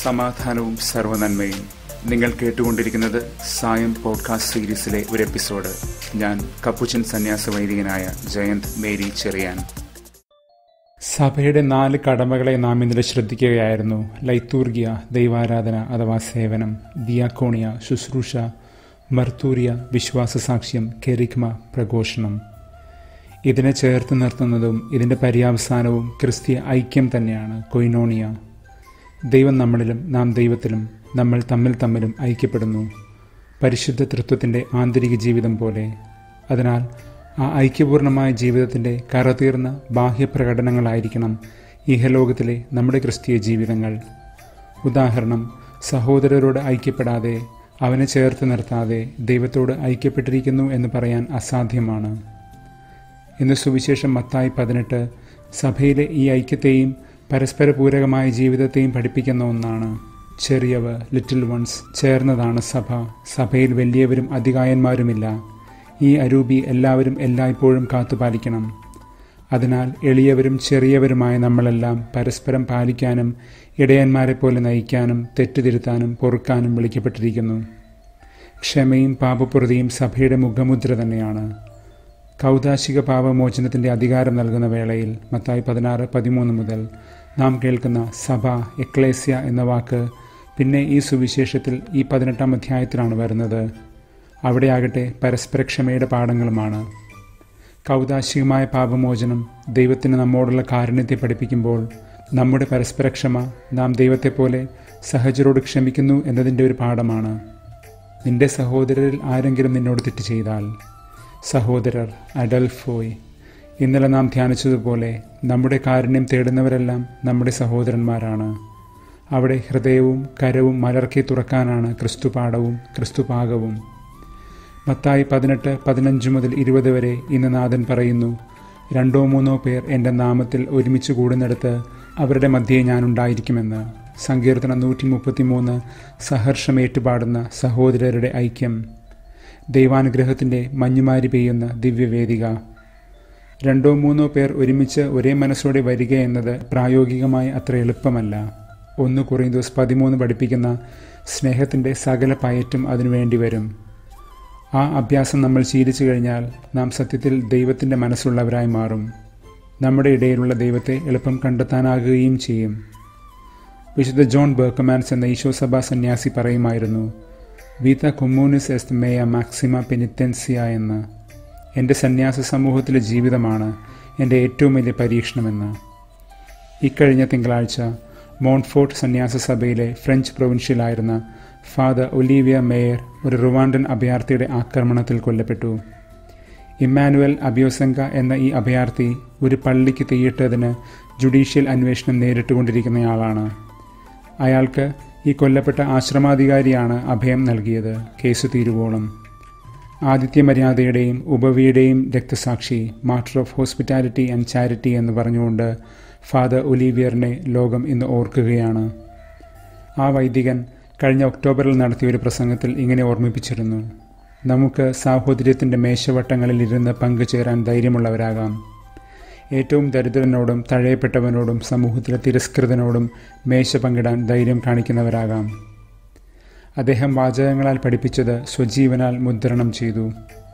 സമാധാനവും സർവനന്മയും നിങ്ങൾ കേട്ടുകൊണ്ടിരിക്കുന്നത് സായം പോഡ്കാസ്റ്റ് സീരീസിലെ ഒരു എപ്പിസോഡ് ഞാൻ കപ്പുച്ചൻ സന്യാസ വൈദികനായ ജയന്ത് മേരി ചെറിയാൻ സഭയുടെ നാല് കടമകളെ നാം ഇന്നലെ ശ്രദ്ധിക്കുകയായിരുന്നു ലൈത്തൂർഗിയ ദൈവാരാധന അഥവാ സേവനം ദിയാക്കോണിയ ശുശ്രൂഷ മർത്തൂരിയ വിശ്വാസസാക്ഷ്യം കെറിക്മ പ്രഘോഷണം ഇതിനെ ചേർത്ത് നിർത്തുന്നതും ഇതിൻ്റെ പര്യാവസാനവും ക്രിസ്തീയ ഐക്യം തന്നെയാണ് കൊയിനോണിയ ദൈവം നമ്മളിലും നാം ദൈവത്തിലും നമ്മൾ തമ്മിൽ തമ്മിലും ഐക്യപ്പെടുന്നു പരിശുദ്ധ തൃത്വത്തിൻ്റെ ആന്തരിക ജീവിതം പോലെ അതിനാൽ ആ ഐക്യപൂർണമായ ജീവിതത്തിൻ്റെ കറതീർന്ന ബാഹ്യപ്രകടനങ്ങളായിരിക്കണം ഇഹലോകത്തിലെ നമ്മുടെ ക്രിസ്തീയ ജീവിതങ്ങൾ ഉദാഹരണം സഹോദരരോട് ഐക്യപ്പെടാതെ അവനെ ചേർത്ത് നിർത്താതെ ദൈവത്തോട് ഐക്യപ്പെട്ടിരിക്കുന്നു എന്ന് പറയാൻ അസാധ്യമാണ് ഇന്ന് സുവിശേഷം മത്തായി പതിനെട്ട് സഭയിലെ ഈ ഐക്യത്തെയും പരസ്പര പൂരകമായ ജീവിതത്തെയും പഠിപ്പിക്കുന്ന ഒന്നാണ് ചെറിയവ ലിറ്റിൽ വൺസ് ചേർന്നതാണ് സഭ സഭയിൽ വലിയവരും അധികായന്മാരുമില്ല ഈ അരൂപി എല്ലാവരും എല്ലായ്പ്പോഴും കാത്തുപാലിക്കണം അതിനാൽ എളിയവരും ചെറിയവരുമായ നമ്മളെല്ലാം പരസ്പരം പാലിക്കാനും ഇടയന്മാരെ പോലെ നയിക്കാനും തെറ്റുതിരുത്താനും പൊറുക്കാനും വിളിക്കപ്പെട്ടിരിക്കുന്നു ക്ഷമയും പാപപ്രതിയും സഭയുടെ മുഖമുദ്ര തന്നെയാണ് കൗതാശിക പാപമോചനത്തിൻ്റെ അധികാരം നൽകുന്ന വേളയിൽ മത്തായി പതിനാറ് പതിമൂന്ന് മുതൽ നാം കേൾക്കുന്ന സഭ എക്ലേസ്യ എന്ന വാക്ക് പിന്നെ ഈ സുവിശേഷത്തിൽ ഈ പതിനെട്ടാം അധ്യായത്തിലാണ് വരുന്നത് അവിടെയാകട്ടെ പരസ്പരക്ഷമയുടെ പാഠങ്ങളുമാണ് കൗതാശികമായ പാപമോചനം ദൈവത്തിന് നമ്മോടുള്ള കാരുണ്യത്തെ പഠിപ്പിക്കുമ്പോൾ നമ്മുടെ പരസ്പരക്ഷമ നാം ദൈവത്തെപ്പോലെ സഹജരോട് ക്ഷമിക്കുന്നു എന്നതിൻ്റെ ഒരു പാഠമാണ് നിന്റെ സഹോദരരിൽ ആരെങ്കിലും നിന്നോട് തെറ്റ് ചെയ്താൽ സഹോദരർ അഡൽഫോയ് ഇന്നലെ നാം ധ്യാനിച്ചതുപോലെ നമ്മുടെ കാരുണ്യം തേടുന്നവരെല്ലാം നമ്മുടെ സഹോദരന്മാരാണ് അവിടെ ഹൃദയവും കരവും മലർക്കി തുറക്കാനാണ് ക്രിസ്തുപാഠവും ക്രിസ്തുപാകവും മത്തായി പതിനെട്ട് പതിനഞ്ച് മുതൽ ഇരുപത് വരെ ഇന്ന് നാഥൻ പറയുന്നു രണ്ടോ മൂന്നോ പേർ എൻ്റെ നാമത്തിൽ ഒരുമിച്ച് കൂടുന്നിടത്ത് അവരുടെ മധ്യേ ഞാനുണ്ടായിരിക്കുമെന്ന് സങ്കീർത്തനം നൂറ്റി മുപ്പത്തിമൂന്ന് സഹർഷം ഏറ്റുപാടുന്ന സഹോദരരുടെ ഐക്യം ദൈവാനുഗ്രഹത്തിൻ്റെ മഞ്ഞുമാരി പെയ്യുന്ന ദിവ്യവേദിക രണ്ടോ മൂന്നോ പേർ ഒരുമിച്ച് ഒരേ മനസ്സോടെ വരിക എന്നത് പ്രായോഗികമായി അത്ര എളുപ്പമല്ല ഒന്ന് കുറയുന്തോസ് പതിമൂന്ന് പഠിപ്പിക്കുന്ന സ്നേഹത്തിൻ്റെ സകല പയറ്റും അതിനുവേണ്ടി വരും ആ അഭ്യാസം നമ്മൾ ശീലിച്ചു കഴിഞ്ഞാൽ നാം സത്യത്തിൽ ദൈവത്തിൻ്റെ മനസ്സുള്ളവരായി മാറും നമ്മുടെ ഇടയിലുള്ള ദൈവത്തെ എളുപ്പം കണ്ടെത്താനാകുകയും ചെയ്യും വിശുദ്ധ ജോൺ ബേർക്കമാൻസ് എന്ന ഈശോസഭാ സന്യാസി പറയുമായിരുന്നു വീത്ത കൊമ്മൂണിസ് എസ് മേയ മാക്സിമ പെനിറ്റൻസിയ എന്ന് എൻ്റെ സന്യാസ സമൂഹത്തിലെ ജീവിതമാണ് എൻ്റെ ഏറ്റവും വലിയ പരീക്ഷണമെന്ന് ഇക്കഴിഞ്ഞ തിങ്കളാഴ്ച മോൺഫോർട്ട് സന്യാസ സഭയിലെ ഫ്രഞ്ച് പ്രൊവിൻഷ്യലായിരുന്ന ഫാദർ ഒലീവിയ മേയർ ഒരു റുവാണ്ടൻ അഭയാർത്ഥിയുടെ ആക്രമണത്തിൽ കൊല്ലപ്പെട്ടു ഇമ്മാനുവൽ അബിയോസംഗ എന്ന ഈ അഭയാർത്ഥി ഒരു പള്ളിക്ക് തീയിട്ടതിന് ജുഡീഷ്യൽ അന്വേഷണം നേരിട്ടുകൊണ്ടിരിക്കുന്നയാളാണ് അയാൾക്ക് ഈ കൊല്ലപ്പെട്ട ആശ്രമാധികാരിയാണ് അഭയം നൽകിയത് കേസ് തീരുവോളം ആദിത്യമര്യാദയുടെയും ഉപവിയുടെയും രക്തസാക്ഷി master of hospitality and charity എന്ന് പറഞ്ഞുകൊണ്ട് ഫാദർ ഒലീവിയറിനെ ലോകം ഇന്ന് ഓർക്കുകയാണ് ആ വൈദികൻ കഴിഞ്ഞ ഒക്ടോബറിൽ നടത്തിയ ഒരു പ്രസംഗത്തിൽ ഇങ്ങനെ ഓർമ്മിപ്പിച്ചിരുന്നു നമുക്ക് സാഹോദര്യത്തിൻ്റെ മേശവട്ടങ്ങളിൽ ഇരുന്ന് പങ്കുചേരാൻ ധൈര്യമുള്ളവരാകാം ഏറ്റവും ദരിദ്രനോടും തഴയപ്പെട്ടവനോടും സമൂഹത്തിലെ തിരസ്കൃതനോടും മേശ പങ്കിടാൻ ധൈര്യം കാണിക്കുന്നവരാകാം അദ്ദേഹം വാചകങ്ങളാൽ പഠിപ്പിച്ചത് സ്വജീവനാൽ മുദ്രണം ചെയ്തു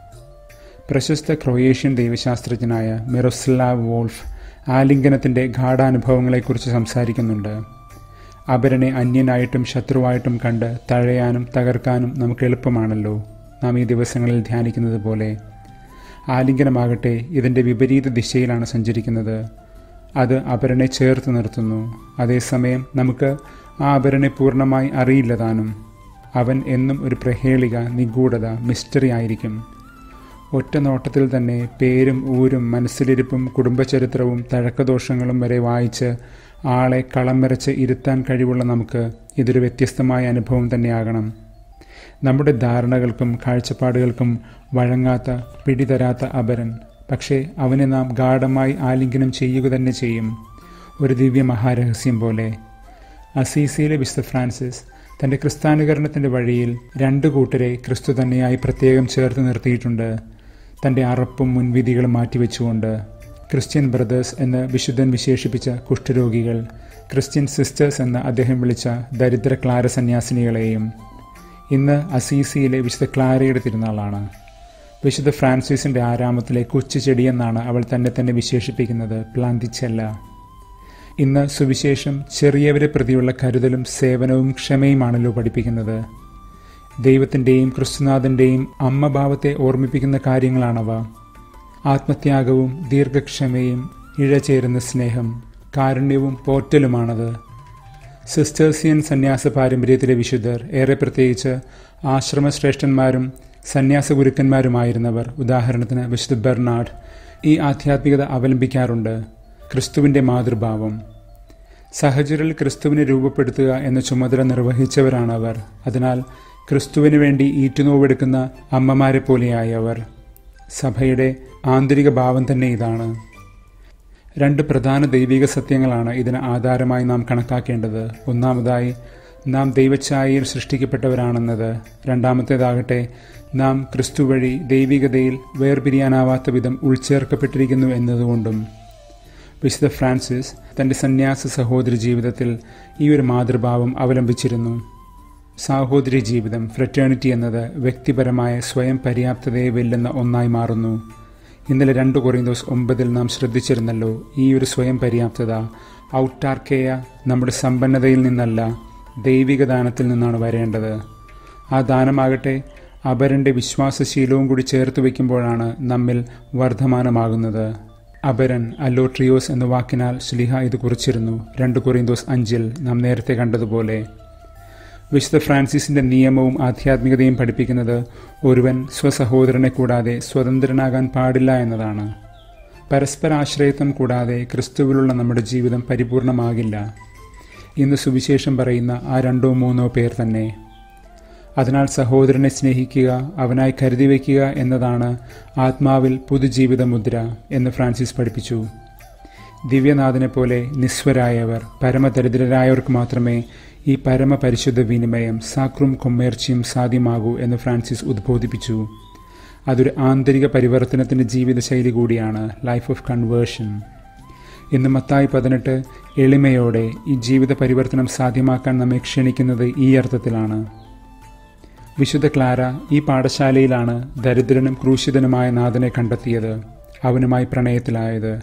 പ്രശസ്ത ക്രൊയേഷ്യൻ ദൈവശാസ്ത്രജ്ഞനായ മിറോസ്ലാവ് വോൾഫ് ആലിംഗനത്തിൻ്റെ ഗാഠാനുഭവങ്ങളെക്കുറിച്ച് സംസാരിക്കുന്നുണ്ട് അപരനെ അന്യനായിട്ടും ശത്രുവായിട്ടും കണ്ട് തഴയാനും തകർക്കാനും നമുക്ക് എളുപ്പമാണല്ലോ നാം ഈ ദിവസങ്ങളിൽ ധ്യാനിക്കുന്നത് പോലെ ആലിംഗനമാകട്ടെ ഇതിൻ്റെ വിപരീത ദിശയിലാണ് സഞ്ചരിക്കുന്നത് അത് അപരനെ ചേർത്ത് നിർത്തുന്നു അതേസമയം നമുക്ക് ആ അപരനെ പൂർണ്ണമായി അറിയില്ല താനും അവൻ എന്നും ഒരു പ്രഹേളിക നിഗൂഢത മിസ്റ്ററി ആയിരിക്കും ഒറ്റ നോട്ടത്തിൽ തന്നെ പേരും ഊരും മനസ്സിലിരിപ്പും കുടുംബചരിത്രവും തഴക്കദോഷങ്ങളും വരെ വായിച്ച് ആളെ കളം വരച്ച് ഇരുത്താൻ കഴിവുള്ള നമുക്ക് ഇതൊരു വ്യത്യസ്തമായ അനുഭവം തന്നെയാകണം നമ്മുടെ ധാരണകൾക്കും കാഴ്ചപ്പാടുകൾക്കും വഴങ്ങാത്ത പിടിതരാത്ത അപരൻ പക്ഷേ അവനെ നാം ഗാഠമായി ആലിംഗനം ചെയ്യുക തന്നെ ചെയ്യും ഒരു ദിവ്യ മഹാരഹസ്യം പോലെ അസീസിയിലെ വിശുദ്ധ ഫ്രാൻസിസ് തൻ്റെ ക്രിസ്ത്യാനുകരണത്തിൻ്റെ വഴിയിൽ രണ്ടു കൂട്ടരെ ക്രിസ്തു തന്നെയായി പ്രത്യേകം ചേർത്ത് നിർത്തിയിട്ടുണ്ട് തൻ്റെ അറപ്പും മുൻവിധികളും മാറ്റിവെച്ചുകൊണ്ട് ക്രിസ്ത്യൻ ബ്രദേഴ്സ് എന്ന് വിശുദ്ധൻ വിശേഷിപ്പിച്ച കുഷ്ഠരോഗികൾ ക്രിസ്ത്യൻ സിസ്റ്റേഴ്സ് എന്ന് അദ്ദേഹം വിളിച്ച ദരിദ്ര ക്ലാര സന്യാസിനികളെയും ഇന്ന് അസീസിയിലെ വിശുദ്ധ ക്ലാരയുടെ തിരുനാളാണ് വിശുദ്ധ ഫ്രാൻസിസിന്റെ ആരാമത്തിലെ കൊച്ചു ചെടിയെന്നാണ് അവൾ തന്നെ തന്നെ വിശേഷിപ്പിക്കുന്നത് പ്ലാന്തിച്ചല്ല ഇന്ന് സുവിശേഷം ചെറിയവരെ പ്രതിയുള്ള കരുതലും സേവനവും ക്ഷമയുമാണല്ലോ പഠിപ്പിക്കുന്നത് ദൈവത്തിൻ്റെയും ക്രിസ്തുനാഥൻ്റെയും അമ്മഭാവത്തെ ഓർമ്മിപ്പിക്കുന്ന കാര്യങ്ങളാണവ ആത്മത്യാഗവും ദീർഘക്ഷമയും ഇഴചേരുന്ന സ്നേഹം കാരുണ്യവും പോറ്റലുമാണത് സിസ്റ്റേഴ്സിയൻ സന്യാസ പാരമ്പര്യത്തിലെ വിശുദ്ധർ ഏറെ പ്രത്യേകിച്ച് ആശ്രമശ്രേഷ്ഠന്മാരും സന്യാസ ഗുരുക്കന്മാരുമായിരുന്നവർ ഉദാഹരണത്തിന് വിശുദ്ധ ബെർണാഡ് ഈ ആധ്യാത്മികത അവലംബിക്കാറുണ്ട് ക്രിസ്തുവിൻ്റെ മാതൃഭാവം സഹചരിൽ ക്രിസ്തുവിനെ രൂപപ്പെടുത്തുക എന്ന ചുമതല നിർവഹിച്ചവരാണ് അവർ അതിനാൽ ക്രിസ്തുവിന് വേണ്ടി ഈറ്റുനോവെടുക്കുന്ന അമ്മമാരെ പോലെയായവർ സഭയുടെ ആന്തരിക ഭാവം തന്നെ ഇതാണ് രണ്ട് പ്രധാന ദൈവിക സത്യങ്ങളാണ് ഇതിന് ആധാരമായി നാം കണക്കാക്കേണ്ടത് ഒന്നാമതായി നാം ദൈവഛായയിൽ സൃഷ്ടിക്കപ്പെട്ടവരാണെന്നത് രണ്ടാമത്തേതാകട്ടെ നാം ക്രിസ്തു വഴി ദൈവികതയിൽ വേർപിരിയാനാവാത്ത വിധം ഉൾച്ചേർക്കപ്പെട്ടിരിക്കുന്നു എന്നതുകൊണ്ടും വിശുദ്ധ ഫ്രാൻസിസ് തൻ്റെ സന്യാസ സഹോദരി ജീവിതത്തിൽ ഈ ഒരു മാതൃഭാവം അവലംബിച്ചിരുന്നു സാഹോദര്യ ജീവിതം ഫ്രറ്റേണിറ്റി എന്നത് വ്യക്തിപരമായ സ്വയം പര്യാപ്തതയെ വെല്ലുന്ന ഒന്നായി മാറുന്നു ഇന്നലെ രണ്ട് കൊറിന്തോസ് ഒമ്പതിൽ നാം ശ്രദ്ധിച്ചിരുന്നല്ലോ ഈ ഒരു സ്വയം പര്യാപ്തത ഔട്ടാർക്കേയ നമ്മുടെ സമ്പന്നതയിൽ നിന്നല്ല ദൈവിക ദാനത്തിൽ നിന്നാണ് വരേണ്ടത് ആ ദാനമാകട്ടെ അപരൻ്റെ വിശ്വാസശീലവും കൂടി ചേർത്ത് വയ്ക്കുമ്പോഴാണ് നമ്മിൽ വർദ്ധമാനമാകുന്നത് അപരൻ അല്ലോട്രിയോസ് എന്ന വാക്കിനാൽ ശ്ലിഹ ഇത് കുറിച്ചിരുന്നു രണ്ട് കൊറിന്തോസ് അഞ്ചിൽ നാം നേരത്തെ കണ്ടതുപോലെ വിശുദ്ധ ഫ്രാൻസിസിന്റെ നിയമവും ആധ്യാത്മികതയും പഠിപ്പിക്കുന്നത് ഒരുവൻ സ്വസഹോദരനെ കൂടാതെ സ്വതന്ത്രനാകാൻ പാടില്ല എന്നതാണ് പരസ്പരാശ്രയത്വം കൂടാതെ ക്രിസ്തുവിലുള്ള നമ്മുടെ ജീവിതം പരിപൂർണമാകില്ല ഇന്ന് സുവിശേഷം പറയുന്ന ആ രണ്ടോ മൂന്നോ പേർ തന്നെ അതിനാൽ സഹോദരനെ സ്നേഹിക്കുക അവനായി കരുതി വയ്ക്കുക എന്നതാണ് ആത്മാവിൽ പുതുജീവിത മുദ്ര എന്ന് ഫ്രാൻസിസ് പഠിപ്പിച്ചു ദിവ്യനാഥനെ പോലെ നിസ്വരായവർ പരമദരിദ്രരായവർക്ക് മാത്രമേ ഈ പരമപരിശുദ്ധ വിനിമയം സാക്രും കൊമ്മേർച്ചയും സാധ്യമാകൂ എന്ന് ഫ്രാൻസിസ് ഉദ്ബോധിപ്പിച്ചു അതൊരു ആന്തരിക പരിവർത്തനത്തിൻ്റെ ജീവിതശൈലി കൂടിയാണ് ലൈഫ് ഓഫ് കൺവേർഷൻ ഇന്ന് മത്തായി പതിനെട്ട് എളിമയോടെ ഈ ജീവിത പരിവർത്തനം സാധ്യമാക്കാൻ നമ്മെ ക്ഷണിക്കുന്നത് ഈ അർത്ഥത്തിലാണ് വിശുദ്ധ ക്ലാര ഈ പാഠശാലയിലാണ് ദരിദ്രനും ക്രൂശിതനുമായ നാഥനെ കണ്ടെത്തിയത് അവനുമായി പ്രണയത്തിലായത്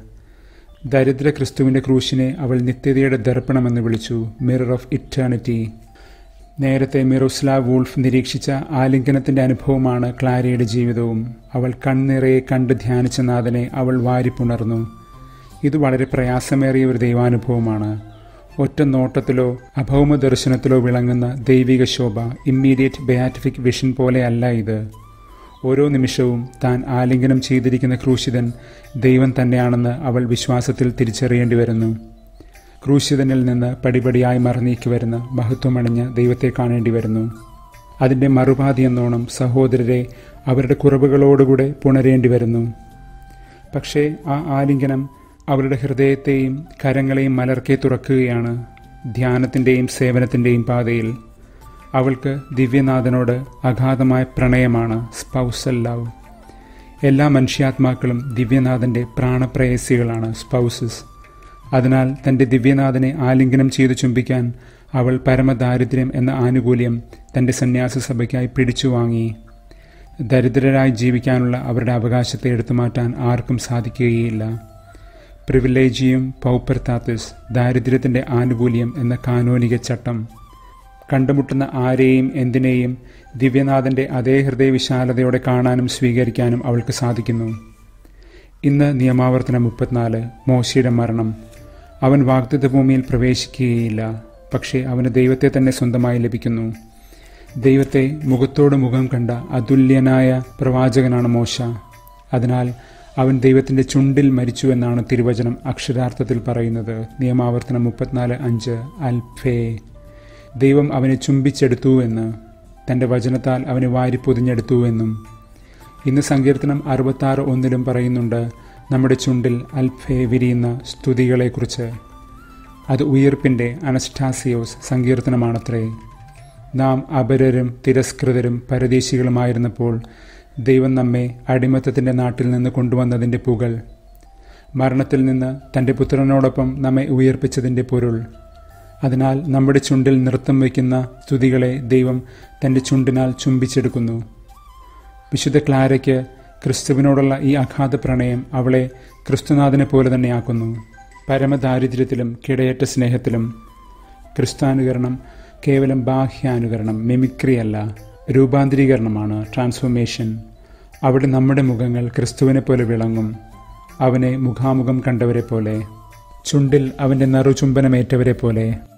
ദരിദ്ര ക്രിസ്തുവിൻ്റെ ക്രൂശിനെ അവൾ നിത്യതയുടെ ദർപ്പണമെന്ന് വിളിച്ചു മിറർ ഓഫ് ഇറ്റേണിറ്റി നേരത്തെ മിറോസ്ലാവ് വൂൾഫ് നിരീക്ഷിച്ച ആലിംഗനത്തിൻ്റെ അനുഭവമാണ് ക്ലാരയുടെ ജീവിതവും അവൾ കൺനിറയെ കണ്ട് ധ്യാനിച്ച നാഥനെ അവൾ വാരിപ്പുണർന്നു ഇത് വളരെ പ്രയാസമേറിയ ഒരു ദൈവാനുഭവമാണ് ഒറ്റ നോട്ടത്തിലോ അഭൗമ ദർശനത്തിലോ വിളങ്ങുന്ന ദൈവിക ശോഭ ഇമ്മീഡിയറ്റ് ബയാറ്റിഫിക് വിഷൻ പോലെയല്ല ഇത് ഓരോ നിമിഷവും താൻ ആലിംഗനം ചെയ്തിരിക്കുന്ന ക്രൂശിതൻ ദൈവം തന്നെയാണെന്ന് അവൾ വിശ്വാസത്തിൽ തിരിച്ചറിയേണ്ടി വരുന്നു ക്രൂശിതനിൽ നിന്ന് പടിപടിയായി മറന്നീക്കി വരുന്ന മഹത്വമണിഞ്ഞ ദൈവത്തെ കാണേണ്ടി വരുന്നു അതിൻ്റെ മറുപാതി എന്നോണം സഹോദരരെ അവരുടെ കുറവുകളോടുകൂടെ പുണരേണ്ടി വരുന്നു പക്ഷേ ആ ആലിംഗനം അവരുടെ ഹൃദയത്തെയും കരങ്ങളെയും മലർക്കെ തുറക്കുകയാണ് ധ്യാനത്തിൻ്റെയും സേവനത്തിൻ്റെയും പാതയിൽ അവൾക്ക് ദിവ്യനാഥനോട് അഗാധമായ പ്രണയമാണ് സ്പൗസൽ ലവ് എല്ലാ മനുഷ്യാത്മാക്കളും ദിവ്യനാഥൻ്റെ പ്രാണപ്രേയസികളാണ് സ്പൗസസ് അതിനാൽ തൻ്റെ ദിവ്യനാഥനെ ആലിംഗനം ചെയ്തു ചുംബിക്കാൻ അവൾ പരമദാരിദ്ര്യം എന്ന ആനുകൂല്യം തൻ്റെ സന്യാസ സഭയ്ക്കായി പിടിച്ചു വാങ്ങി ദരിദ്രരായി ജീവിക്കാനുള്ള അവരുടെ അവകാശത്തെ എടുത്തുമാറ്റാൻ ആർക്കും സാധിക്കുകയില്ല പ്രിവിലേജിയും പൗപ്പർത്താത്തിസ് ദാരിദ്ര്യത്തിൻ്റെ ആനുകൂല്യം എന്ന കാനോനിക ചട്ടം കണ്ടുമുട്ടുന്ന ആരെയും എന്തിനേയും ദിവ്യനാഥൻ്റെ അതേ ഹൃദയവിശാലതയോടെ കാണാനും സ്വീകരിക്കാനും അവൾക്ക് സാധിക്കുന്നു ഇന്ന് നിയമാവർത്തനം മുപ്പത്തിനാല് മോശയുടെ മരണം അവൻ വാഗ്ദത്ത ഭൂമിയിൽ പ്രവേശിക്കുകയില്ല പക്ഷേ അവന് ദൈവത്തെ തന്നെ സ്വന്തമായി ലഭിക്കുന്നു ദൈവത്തെ മുഖത്തോട് മുഖം കണ്ട അതുല്യനായ പ്രവാചകനാണ് മോശ അതിനാൽ അവൻ ദൈവത്തിൻ്റെ ചുണ്ടിൽ മരിച്ചു എന്നാണ് തിരുവചനം അക്ഷരാർത്ഥത്തിൽ പറയുന്നത് നിയമാവർത്തനം മുപ്പത്തിനാല് അഞ്ച് അൽഫേ ദൈവം അവനെ ചുംബിച്ചെടുത്തു എന്ന് തൻ്റെ വചനത്താൽ അവനെ വാരി പൊതിഞ്ഞെടുത്തു എന്നും ഇന്ന് സങ്കീർത്തനം അറുപത്താറ് ഒന്നിലും പറയുന്നുണ്ട് നമ്മുടെ ചുണ്ടിൽ അൽഫേ വിരിയുന്ന സ്തുതികളെക്കുറിച്ച് അത് ഉയർപ്പിൻ്റെ അനസ്റ്റാസിയോസ് സങ്കീർത്തനമാണത്രേ നാം അപരരും തിരസ്കൃതരും പരദേശികളുമായിരുന്നപ്പോൾ ദൈവം നമ്മെ അടിമത്തത്തിൻ്റെ നാട്ടിൽ നിന്ന് കൊണ്ടുവന്നതിൻ്റെ പുകൾ മരണത്തിൽ നിന്ന് തൻ്റെ പുത്രനോടൊപ്പം നമ്മെ ഉയർപ്പിച്ചതിൻ്റെ പൊരുൾ അതിനാൽ നമ്മുടെ ചുണ്ടിൽ നൃത്തം വയ്ക്കുന്ന സ്തുതികളെ ദൈവം തൻ്റെ ചുണ്ടിനാൽ ചുംബിച്ചെടുക്കുന്നു വിശുദ്ധ ക്ലാരയ്ക്ക് ക്രിസ്തുവിനോടുള്ള ഈ അഗാധ പ്രണയം അവളെ ക്രിസ്തുനാഥനെ പോലെ തന്നെയാക്കുന്നു പരമദാരിദ്ര്യത്തിലും കിടയറ്റ സ്നേഹത്തിലും ക്രിസ്താനുകരണം കേവലം ബാഹ്യാനുകരണം മിമിക്രി അല്ല രൂപാന്തരീകരണമാണ് ട്രാൻസ്ഫോർമേഷൻ അവിടെ നമ്മുടെ മുഖങ്ങൾ ക്രിസ്തുവിനെ പോലെ വിളങ്ങും അവനെ മുഖാമുഖം കണ്ടവരെ പോലെ ചുണ്ടിൽ അവൻ്റെ നറുചുംബനമേറ്റവരെ പോലെ